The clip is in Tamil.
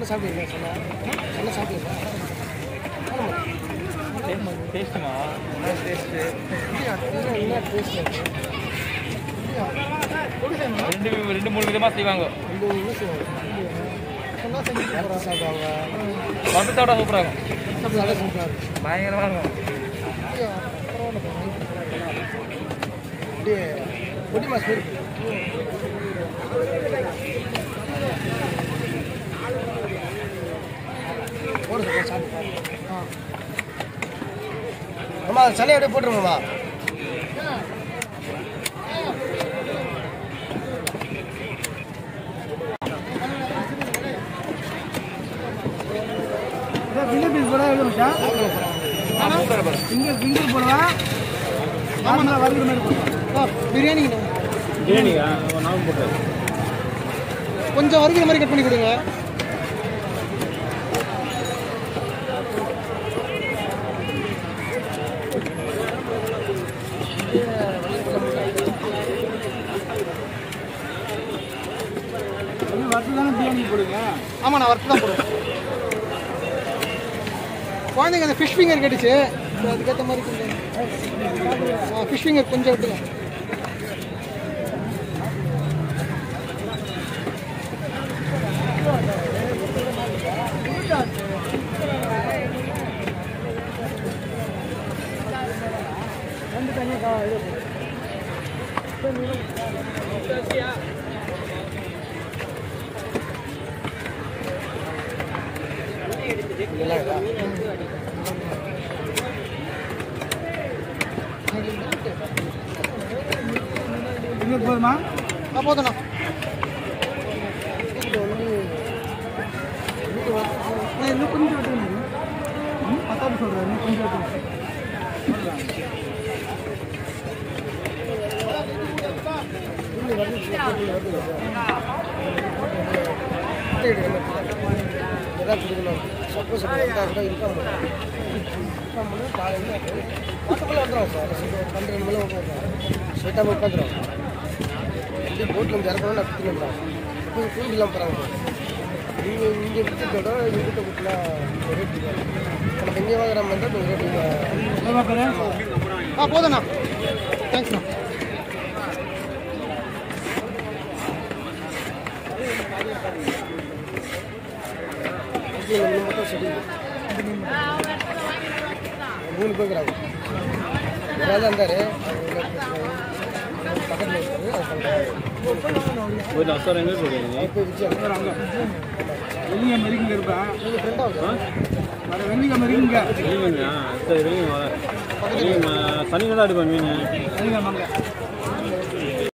சாப்பிடுவீங்க சொன்னா சொன்ன சாப்பிடுவீங்க டேஸ்ட்டுமா என்ன டேஸ்ட்டு என்ன டேஸ்ட் ரெண்டு ரெண்டு மூணு விதமாக செய்வாங்க ரெண்டு நிமிஷம் சொன்னா செஞ்சு யாரும் சாப்பிடுவாங்க வந்து சாப்பிட்டா சூப்பராக இருக்கும் சாப்பிட்டு அதை சாப்பிடுவாங்க பயங்கரமாக இருக்கும் ஐயா, பரவாயில்ல அப்படியே பொடி மாஸ் மாதிரி இருக்கு. போடு சார், சாப்பிடு. ஆ. அம்மா அந்த சிலையை அப்படியே போட்டுருங்கம்மா ஃபிங்கர் பீஸ் போட எவ்வளோ மச்சான் ஃபிங்கர் ஃபிங்கர் போடுவா ஆமாம் வறுக்கிற மாதிரி போடுவா பிரியாணிங்கண்ணா பிரியாணிக்கா நான் போட்டேன் கொஞ்சம் வறுக்கிற மாதிரி கட் பண்ணி கொடுங்க வறுத்து தானே பிரியாணி போடுங்க ஆமாம் நான் வறுத்து தான் போடுவேன் குழந்தைங்க அந்த ஃபிஷ் ஃபிங்கர் கேட்டுச்சு so அதுக்கேற்ற மாதிரி கொஞ்சம் ஃபிஷ் ஃபிங்கர் கொஞ்சம் விட்டுங்க ஃபிங்கர் போதுமா ஆ போதுண்ணா ஏய், இன்னும் கொஞ்சம் வெட்டுங்க ம் பத்தாவது சொல்கிறேன் இன்னும் கொஞ்சம் வெட்டுங்க ஏதாவது கொடுக்கணும் சப்போஸ் வந்தால் கூட இன்ஃபார்ம் பண்ணுவோம் இன்ஃபார்ம் பண்ணி காலையில் பக்கத்தில் வந்துடும் சார் பன்னெண்டு மணி வந்துடும் ஸ்ட்ரெயிட்டாக உட்காந்துரும் எப்படி போட்டில் இருந்து இறக்கணும் நான் கொடுத்துட்டு இப்போ கூண்டு இல்லாமல் போகிறாங்க நீங்கள் இங்கே விட்டுட்டோட இங்கே வீட்டை கொடுத்தா ரேட் இப்போ நம்ம இங்கே வாங்குற மாதிரி தான் ரேட் எவ்வளோ பேர் ஆ போதுண்ணா தேங்க்ஸ்ண்ணா மீன் மட்டும் சரி மூணு பேருக்குறாங்க ஒரு ஆள் இருந்தார் பக்கத்தில் இருக்காரு ஒரு ரசம் எங்கே போடுவீங்க இப்போ விஜயம் வெள்ளிங்க மெரிக்குங்க இருப்பேன் நீங்கள் ஃப்ரெண்டாக வர வெள்ளிங்க மெரிக்குங்க இல்லைங்க சரி இல்லைங்க சனி தான் அடிப்பேன் மீன் வெள்ளிங்க வாங்க